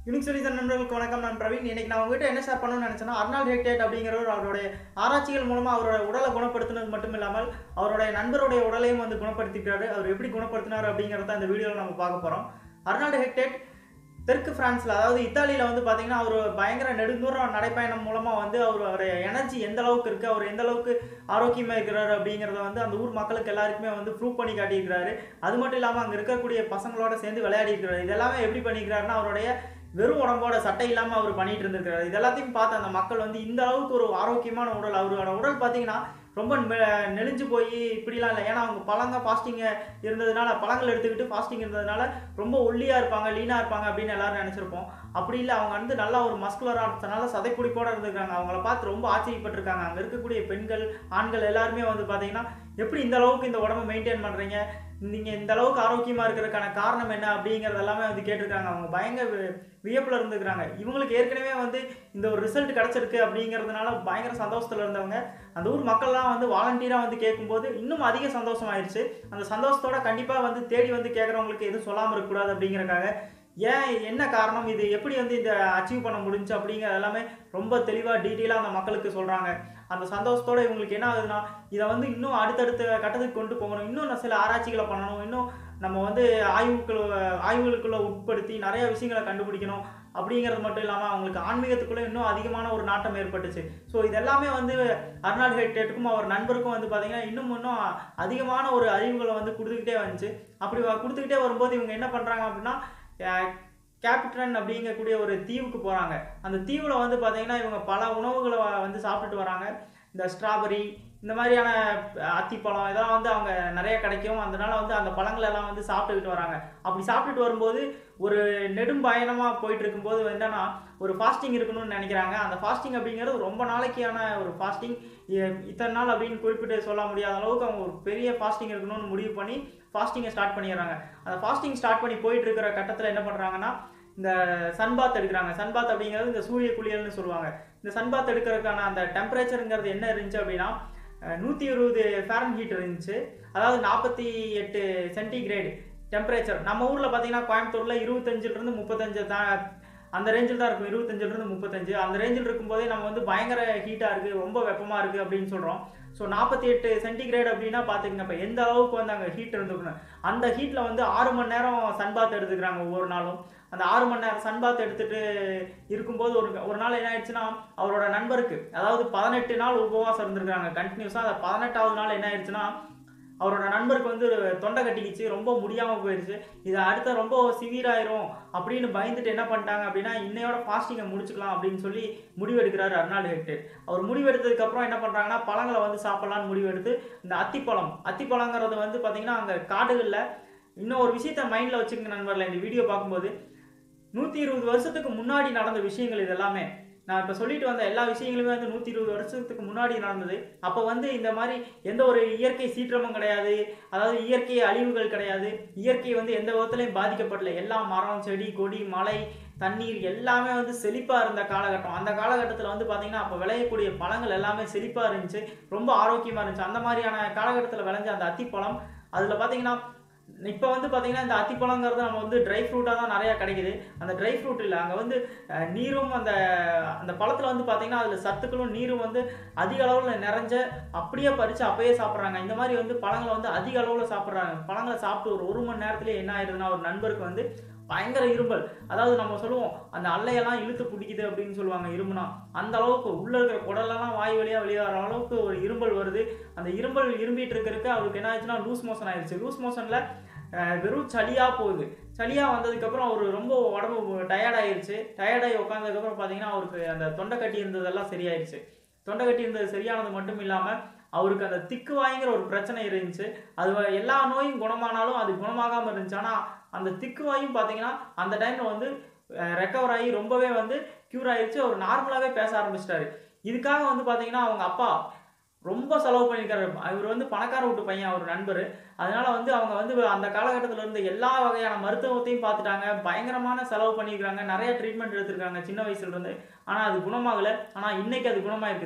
unique solution நண்பர்களுக்கு வணக்கம் நான் பிரவீன் இன்னைக்கு நான் உங்ககிட்ட என்ன ஷேர் பண்ணணும்னு நினைச்சேன்னா அர்னால் ஹெக்டேட் அப்படிங்கிறவர் அவருடைய ஆராய்ச்சிகள் மூலமா அவரோட உடலை குணப்படுத்தினது மட்டும் இல்லாமல் அவருடைய நண்பருடைய உடலையும் வந்து குணப்படுத்திக்கிறாரு அவர் எப்படி குணப்படுத்தினார் அப்படிங்கிறத இந்த வீடியோவில் நம்ம பார்க்க போறோம் அர்னால்டு ஹெக்டேட் தெற்கு பிரான்ஸ்ல அதாவது இத்தாலியில வந்து பாத்தீங்கன்னா அவர் பயங்கர நெடுந்தூரம் நடைப்பயணம் மூலமா வந்து அவர் அவர் எனர்ஜி எந்த அளவுக்கு இருக்கு அவர் எந்த அளவுக்கு ஆரோக்கியமா இருக்கிறாரு அப்படிங்கிறத வந்து அந்த ஊர் மக்களுக்கு எல்லாருக்குமே வந்து ப்ரூவ் பண்ணி காட்டியிருக்கிறாரு அது மட்டும் இல்லாம அங்க இருக்கக்கூடிய பசங்களோட சேர்ந்து விளையாடி இருக்கிறாரு இதெல்லாமே எப்படி பண்ணிக்கிறாருன்னா அவருடைய வெறும் உடம்போட சட்டை இல்லாம அவர் பண்ணிட்டு இருந்திருக்கிறாரு இது எல்லாத்தையும் பார்த்து அந்த மக்கள் வந்து இந்த அளவுக்கு ஒரு ஆரோக்கியமான உடல் அவரோட உடல் பாத்தீங்கன்னா ரொம்ப மெ- நெளிஞ்சு போய் இப்படிலாம் இல்லை ஏன்னா அவங்க பழங்க ஃபாஸ்டிங்க இருந்ததுனால பழங்கள் எடுத்துக்கிட்டு ஃபாஸ்டிங் இருந்ததுனால ரொம்ப ஒல்லியா இருப்பாங்க லீனா இருப்பாங்க அப்படின்னு எல்லாரும் நினைச்சிருப்போம் அப்படி இல்லை அவங்க வந்து நல்லா ஒரு மஸ்குலராக இருந்ததுனால சதைப்பிடிப்போட இருந்திருக்காங்க அவங்கள பார்த்து ரொம்ப ஆச்சரியப்பட்டிருக்காங்க அங்கே இருக்கக்கூடிய பெண்கள் ஆண்கள் எல்லாருமே வந்து பார்த்தீங்கன்னா எப்படி இந்த அளவுக்கு இந்த உடம்பை மெயின்டைன் பண்ணுறீங்க நீங்கள் இந்த அளவுக்கு ஆரோக்கியமாக இருக்கிறதுக்கான காரணம் என்ன அப்படிங்கிறது எல்லாமே வந்து கேட்டிருக்காங்க அவங்க பயங்கர வி- வியப்புல இருந்துக்கிறாங்க இவங்களுக்கு ஏற்கனவே வந்து இந்த ஒரு ரிசல்ட் கிடைச்சிருக்கு அப்படிங்கிறதுனால பயங்கர சந்தோஷத்துல இருந்தவங்க அந்த ஊர் மக்கள்லாம் வந்து வாலண்டியராக வந்து கேட்கும்போது இன்னும் அதிக சந்தோஷமாயிருச்சு அந்த சந்தோஷத்தோட கண்டிப்பாக வந்து தேடி வந்து கேட்குறவங்களுக்கு எதுவும் சொல்லாமல் இருக்கக்கூடாது அப்படிங்கறக்காக ஏன் என்ன காரணம் இது எப்படி வந்து இந்த அச்சீவ் பண்ண முடிஞ்சு அப்படிங்கிறது எல்லாமே ரொம்ப தெளிவாக டீட்டெயிலாக அந்த மக்களுக்கு சொல்கிறாங்க அந்த சந்தோஷத்தோட இவங்களுக்கு என்ன ஆகுதுன்னா இதை வந்து இன்னும் அடுத்தடுத்த கட்டத்துக்கு கொண்டு போகணும் இன்னும் சில ஆராய்ச்சிகளை பண்ணணும் இன்னும் நம்ம வந்து ஆய்வுக்குள்ள ஆய்வுகளுக்குள்ள உட்படுத்தி நிறைய விஷயங்களை கண்டுபிடிக்கணும் அப்படிங்கிறது மட்டும் இல்லாமல் அவங்களுக்கு ஆன்மீகத்துக்குள்ள இன்னும் அதிகமான ஒரு நாட்டம் ஏற்பட்டுச்சு ஸோ இதெல்லாமே வந்து அர்னால்ட் ஹெக்டேட்டுக்கும் அவர் நண்பருக்கும் வந்து பார்த்தீங்கன்னா இன்னும் இன்னும் அதிகமான ஒரு அறிவுகளை வந்து கொடுத்துக்கிட்டே வந்துச்சு அப்படி வ- கொடுத்துக்கிட்டே வரும்போது இவங்க என்ன பண்ணுறாங்க அப்படின்னா அஹ், கேப்டன் அப்படிங்கக்கூடிய ஒரு தீவுக்கு போகிறாங்க அந்த தீவில் வந்து பார்த்தீங்கன்னா இவங்க பல உணவுகளை வ- வந்து சாப்பிட்டுட்டு வராங்க இந்த ஸ்ட்ராபெரி இந்த மாதிரியான அஹ், அத்திப்பழம் இதெல்லாம் வந்து அவங்க நிறைய கிடைக்கும் அதனால வந்து அந்த பழங்கள் எல்லாம் வந்து சாப்பிட்டுக்கிட்டு வராங்க அப்படி சாப்பிட்டுட்டு வரும்போது ஒரு நெடும் பயணமாக போயிட்டு இருக்கும்போது என்னன்னா ஒரு ஃபாஸ்டிங் இருக்கணும்னு நினைக்கிறாங்க அந்த ஃபாஸ்டிங் அப்படிங்கிறது ரொம்ப நாளைக்கான ஒரு ஃபாஸ்டிங் இத்தனை நாள் அப்படின்னு குறிப்பிட்டு சொல்ல முடியாத அளவுக்கு அவங்க ஒரு பெரிய ஃபாஸ்டிங் இருக்கணும்னு முடிவு பண்ணி ஃபாஸ்டிங்கை ஸ்டார்ட் பண்ணிடுறாங்க அந்த ஃபாஸ்டிங் ஸ்டார்ட் பண்ணி போயிட்டு இருக்கிற கட்டத்தில் என்ன பண்ணுறாங்கன்னா இந்த சன்பாத் எடுக்கிறாங்க சன்பாத் அப்படிங்கிறது இந்த சூரிய குளியல்னு சொல்லுவாங்க இந்த சன்பாத் எடுக்கிறதுக்கான அந்த டெம்பரேச்சருங்கிறது என்ன இருந்துச்சு அப்படின்னா நூற்றி இருபது ஃபேரன் ஹீட் இருந்துச்சு அதாவது நாற்பத்தி எட்டு சென்டிகிரேடு டெம்பரேச்சர் நம்ம ஊரில் பார்த்தீங்கன்னா கோயம்புத்தூரில் இருபத்தஞ்சிலிருந்து முப்பத்தஞ்சு தான் அந்த ரேஞ்சில் தான் இருக்கும் இருபத்தஞ்சிலிருந்து முப்பத்தஞ்சு அந்த ரேஞ்சில் இருக்கும்போதே நம்ம வந்து பயங்கர ஹீட்டாக இருக்குது ரொம்ப வெப்பமாக இருக்குது அப்படின்னு சொல்கிறோம் ஸோ நாற்பத்தி எட்டு சென்டிகிரேட் அப்படின்னா பார்த்துக்கங்க இப்போ எந்த அளவுக்கு வந்து அங்கே ஹீட் இருந்துக்கணும் அந்த ஹீட்டில் வந்து ஆறு மணி நேரம் சன்பாத் எடுத்துக்கிறாங்க ஒவ்வொரு நாளும் அந்த ஆறு மணி நேரம் சன்பாத் எடுத்துட்டு இருக்கும்போது ஒரு ஒரு நாள் என்ன ஆயிடுச்சுன்னா அவரோட நண்பருக்கு அதாவது பதினெட்டு நாள் உபவாசம் இருந்திருக்காங்க கண்டினியூஸாக அந்த பதினெட்டாவது நாள் என்ன ஆயிடுச்சுன்னா அவரோட நண்பருக்கு வந்து தொண்டை கட்டிக்கிச்சு ரொம்ப முடியாம போயிருச்சு இது அடுத்த ரொம்ப சிவியர் ஆயிரும் அப்படின்னு பயந்துட்டு என்ன பண்ணிட்டாங்க அப்படின்னா இன்னையோட ஃபாஸ்டிங்கை முடிச்சுக்கலாம் அப்படின்னு சொல்லி முடிவெடுக்கிறாரு அர்னால்டு ஹெக்டேட் அவர் முடிவெடுத்ததுக்கு அப்புறம் என்ன பண்றாங்கன்னா பழங்களை வந்து சாப்பிடலாம்னு முடிவெடுத்து இந்த அத்திப்பழம் அத்திப்பழங்கிறது வந்து பாத்தீங்கன்னா அங்க காடுகள்ல இன்னும் ஒரு விஷயத்த மைண்ட்ல வச்சுக்கங்க நண்பர்களே இந்த வீடியோ பார்க்கும்போது நூத்தி இருபது வருஷத்துக்கு முன்னாடி நடந்த விஷயங்கள் இது எல்லாமே நான் இப்போ சொல்லிட்டு வந்த எல்லா விஷயங்களுமே வந்து நூற்றி இருபது வருஷத்துக்கு முன்னாடி நடந்தது அப்போ வந்து இந்த மாதிரி எந்த ஒரு இயற்கை சீற்றமும் கிடையாது அதாவது இயற்கை அழிவுகள் கிடையாது இயற்கை வந்து எந்த விதத்துலையும் பாதிக்கப்படல எல்லா மரம் செடி கொடி மலை தண்ணீர் எல்லாமே வந்து செழிப்பாக இருந்த காலகட்டம் அந்த காலகட்டத்தில் வந்து பார்த்தீங்கன்னா அப்போ விளையக்கூடிய பழங்கள் எல்லாமே செழிப்பாக இருந்துச்சு ரொம்ப ஆரோக்கியமாக இருந்துச்சு அந்த மாதிரியான காலகட்டத்தில் விளைஞ்ச அந்த அத்திப்பழம் அதில் பார்த்தீங்கன்னா இப்போ வந்து பார்த்தீங்கன்னா இந்த அத்திப்பழங்கிறது நம்ம வந்து ட்ரை ஃப்ரூட்டாக தான் நிறையா கிடைக்குது அந்த ட்ரை ஃப்ரூட் இல்லை அங்கே வந்து அஹ், நீரும் அந்த அந்த பழத்தில் வந்து பார்த்தீங்கன்னா அதில் சத்துக்களும் நீரும் வந்து அதிக அளவில் நிறைஞ்ச அப்படியே பறித்து அப்பயே சாப்பிட்றாங்க இந்த மாதிரி வந்து பழங்களை வந்து அதிக அளவில் சாப்பிட்றாங்க பழங்களை சாப்பிட்டு ஒரு ஒரு மணி நேரத்துலேயே என்ன ஆயிடுதுன்னா ஒரு நண்பருக்கு வந்து பயங்கர இரும்பல் அதாவது நம்ம சொல்லுவோம் அந்த அல்லையெல்லாம் இழுத்து பிடிக்குது அப்படின்னு சொல்லுவாங்க இரும்புனா அந்த அளவுக்கு உள்ள இருக்கிற குடலெல்லாம் வாய் வழியா வெளியாகிற அளவுக்கு ஒரு இரும்பல் வருது அந்த இரும்பல் இரும்பிட்டு இருக்கிறதுக்கு அவருக்கு என்ன ஆயிடுச்சுன்னா லூஸ் மோஷன் ஆயிடுச்சு லூஸ் மோஷன்ல வெறும் சளியா போகுது சளியா வந்ததுக்கப்புறம் அவர் ரொம்ப உடம்பு டயர்ட் ஆயிருச்சு டயர்டாகி உட்காந்ததுக்கப்புறம் பார்த்தீங்கன்னா அவருக்கு அந்த தொண்டை கட்டி இருந்ததெல்லாம் சரியாயிருச்சு தொண்டை கட்டி இருந்தது சரியானது மட்டும் இல்லாமல் அவருக்கு அந்த திக்கு வாய்ங்கிற ஒரு பிரச்சனை இருந்துச்சு அது வ- எல்லா நோயும் குணமானாலும் அது குணமாகாமல் இருந்துச்சு ஆனால் அந்த திக்கு வாயும் பார்த்தீங்கன்னா அந்த டைமில் வந்து ரெக்கவர் ஆகி ரொம்பவே வந்து க்யூர் ஆயிருச்சு அவர் நார்மலாகவே பேச ஆரம்பிச்சிட்டாரு இதுக்காக வந்து பார்த்தீங்கன்னா அவங்க அப்பா ரொம்ப செலவு பண்ணியிருக்காரு இவர் வந்து பணக்கார வீட்டு பையன் அவர் நண்பர் அதனால வந்து அவங்க வந்து அந்த காலகட்டத்தில் இருந்த எல்லா வகையான மருத்துவத்தையும் பார்த்துட்டாங்க பயங்கரமான செலவு பண்ணியிருக்காங்க நிறைய ட்ரீட்மெண்ட் எடுத்திருக்காங்க சின்ன வயசுல இருந்து ஆனால் அது குணமாகலை ஆனால் இன்னைக்கு அது குணமாயிருக்குது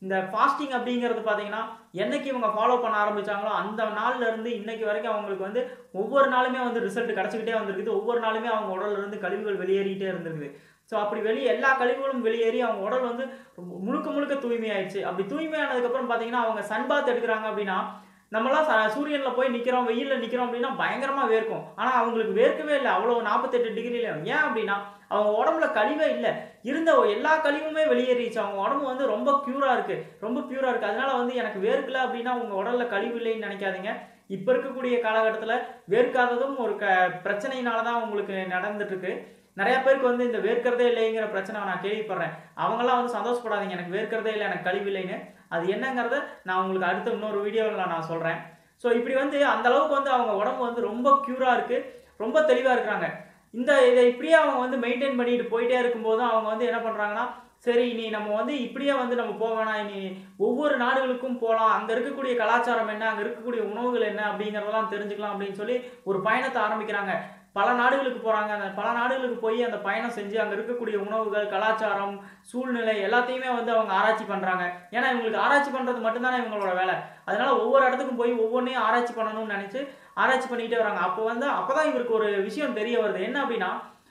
இந்த ஃபாஸ்டிங் அப்படிங்கிறது பார்த்தீங்கன்னா என்னைக்கு இவங்க ஃபாலோ பண்ண ஆரம்பிச்சாங்களோ அந்த நாள்ல இருந்து இன்னைக்கு வரைக்கும் அவங்களுக்கு வந்து ஒவ்வொரு நாளுமே வந்து ரிசல்ட் கிடச்சிக்கிட்டே வந்திருக்குது ஒவ்வொரு நாளுமே அவங்க உடல்ல இருந்து கழிவுகள் வெளியேறிட்டே இருந்திருக்குது ஸோ அப்படி வெளியே எல்லா கழிவுகளும் வெளியேறி அவங்க உடல் வந்து ரொம்ப- முழுக்க முழுக்க தூய்மையாயிடுச்சு அப்படி தூய்மையானதுக்கப்புறம் பார்த்தீங்கன்னா அவங்க சன்பாத் எடுக்கிறாங்க அப்படின்னா நம்மலாம் ச- சூரியன்ல போய் நிக்கிறோம் வெயில்ல நிக்கிறோம் அப்படின்னா பயங்கரமா வேர்க்கும் ஆனா அவங்களுக்கு வேர்க்கவே இல்லை அவ்வளவு நாற்பத்தெட்டு டிகிரில ஏன் அப்படின்னா அவங்க உடம்புல கழிவே இல்லை இருந்த எல்லா கழிவுமே வெளியேறிச்சு அவங்க உடம்பு வந்து ரொம்ப பியூரா இருக்கு ரொம்ப பியூரா இருக்கு அதனால வந்து எனக்கு வேர்க்கல அப்படின்னா உங்க உடல்ல கழிவு இல்லைன்னு நினைக்காதீங்க இப்ப இருக்கக்கூடிய காலகட்டத்துல வேர்க்காததும் ஒரு க பிரச்சனையினால தான் உங்களுக்கு நடந்துட்டு இருக்கு நிறைய பேருக்கு வந்து இந்த வேர்க்கிறதே இல்லைங்கிற பிரச்சனை நான் கேள்விப்படுறேன் அவங்கெல்லாம் வந்து சந்தோஷப்படாதீங்க எனக்கு வேர்க்கிறதே இல்லை எனக்கு கழிவு இல்லைன்னு அது என்னங்கிறத நான் உங்களுக்கு அடுத்த இன்னொரு வீடியோவில் நான் சொல்கிறேன் ஸோ இப்படி வந்து அந்த அளவுக்கு வந்து அவங்க உடம்பு வந்து ரொம்ப க்யூராக இருக்குது ரொம்ப தெளிவாக இருக்கிறாங்க இந்த இதை இப்படியே அவங்க வந்து மெயின்டைன் பண்ணிட்டு போயிட்டே இருக்கும்போது அவங்க வந்து என்ன பண்ணுறாங்கன்னா சரி இனி நம்ம வந்து இப்படியே வந்து நம்ம போக வேணாம் இனி ஒவ்வொரு நாடுகளுக்கும் போகலாம் அங்கே இருக்கக்கூடிய கலாச்சாரம் என்ன அங்கே இருக்கக்கூடிய உணவுகள் என்ன அப்படிங்கிறதெல்லாம் தெரிஞ்சுக்கலாம் அப்படின்னு சொல்லி ஒரு பயணத்தை ஆரம்பிக்கிறாங்க பல நாடுகளுக்கு போகிறாங்க அந்த பல நாடுகளுக்கு போய் அந்த பயணம் செஞ்சு அங்கே இருக்கக்கூடிய உணவுகள் கலாச்சாரம் சூழ்நிலை எல்லாத்தையுமே வந்து அவங்க ஆராய்ச்சி பண்ணுறாங்க ஏன்னா இவங்களுக்கு ஆராய்ச்சி பண்ணுறது மட்டும்தானே இவங்களோட வேலை அதனால ஒவ்வொரு இடத்துக்கும் போய் ஒவ்வொன்றையும் ஆராய்ச்சி பண்ணணும்னு நினச்சி ஆராய்ச்சி பண்ணிக்கிட்டே வராங்க அப்போ வந்து அப்போ தான் இவருக்கு ஒரு விஷயம் தெரிய வருது என்ன அப்படின்னா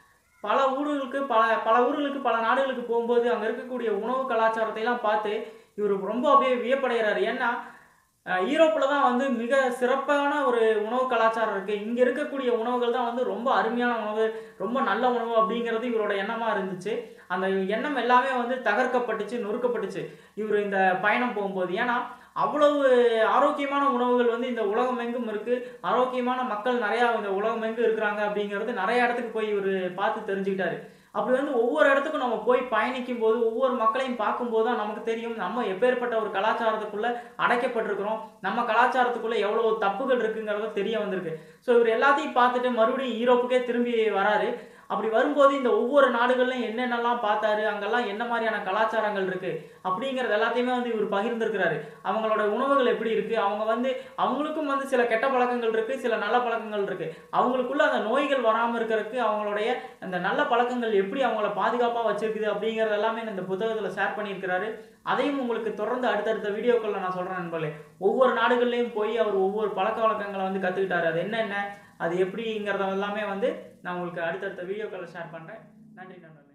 பல ஊர்களுக்கு பல பல ஊர்களுக்கு பல நாடுகளுக்கு போகும்போது அங்கே இருக்கக்கூடிய உணவு கலாச்சாரத்தை எல்லாம் பார்த்து இவர் ரொம்ப அப்படியே வியப்படைகிறாரு ஏன்னா அஹ், ஈரோப்பில் தான் வந்து மிக சிறப்பான ஒரு உணவு கலாச்சாரம் இருக்குது இங்கே இருக்கக்கூடிய உணவுகள் தான் வந்து ரொம்ப அருமையான உணவு ரொம்ப நல்ல உணவு அப்படிங்கிறது இவரோட எண்ணமாக இருந்துச்சு அந்த எண்ணம் எல்லாமே வந்து தகர்க்கப்பட்டுச்சு நொறுக்கப்பட்டுச்சு இவர் இந்த பயணம் போகும்போது ஏன்னா அவ்வளவு ஆரோக்கியமான உணவுகள் வந்து இந்த உலகம் எங்கும் இருக்கு ஆரோக்கியமான மக்கள் நிறையா இந்த உலகம் எங்கும் இருக்கிறாங்க அப்படிங்கிறது நிறைய இடத்துக்கு போய் இவர் பார்த்து தெரிஞ்சுக்கிட்டாரு அப்படி வந்து ஒவ்வொரு இடத்துக்கும் நம்ம போய் பயணிக்கும் போது ஒவ்வொரு மக்களையும் பார்க்கும்போது தான் நமக்கு தெரியும் நம்ம எப்பேற்பட்ட ஒரு கலாச்சாரத்துக்குள்ள அடைக்கப்பட்டிருக்கிறோம் நம்ம கலாச்சாரத்துக்குள்ள எவ்வளவு தப்புகள் இருக்குங்கிறது தெரிய வந்திருக்கு ஸோ இவர் எல்லாத்தையும் பார்த்துட்டு மறுபடியும் ஈரோப்புக்கே திரும்பி வராரு அப்படி வரும்போது இந்த ஒவ்வொரு நாடுகள்லையும் என்னென்னலாம் பார்த்தாரு அங்கெல்லாம் என்ன மாதிரியான கலாச்சாரங்கள் இருக்கு அப்படிங்கிறது எல்லாத்தையுமே வந்து இவர் பகிர்ந்திருக்கிறாரு அவங்களோட உணவுகள் எப்படி இருக்கு அவங்க வந்து அவங்களுக்கும் வந்து சில கெட்ட பழக்கங்கள் இருக்கு சில நல்ல பழக்கங்கள் இருக்கு அவங்களுக்குள்ள அந்த நோய்கள் வராமல் இருக்கிறதுக்கு அவங்களுடைய அந்த நல்ல பழக்கங்கள் எப்படி அவங்கள பாதுகாப்பாக வச்சிருக்குது அப்படிங்கிறது எல்லாமே இந்த புத்தகத்தில் ஷேர் பண்ணியிருக்கிறாரு அதையும் உங்களுக்கு தொடர்ந்து அடுத்தடுத்த வீடியோக்களில் நான் சொல்கிறேன் நண்பர்களே ஒவ்வொரு நாடுகள்லையும் போய் அவர் ஒவ்வொரு பழக்க வழக்கங்களை வந்து கற்றுக்கிட்டாரு அது என்னென்ன அது எப்படிங்கிறத எல்லாமே வந்து நான் உங்களுக்கு அடுத்தடுத்த வீடியோக்களில் ஷேர் பண்ணுறேன் நன்றி நண்பர்களே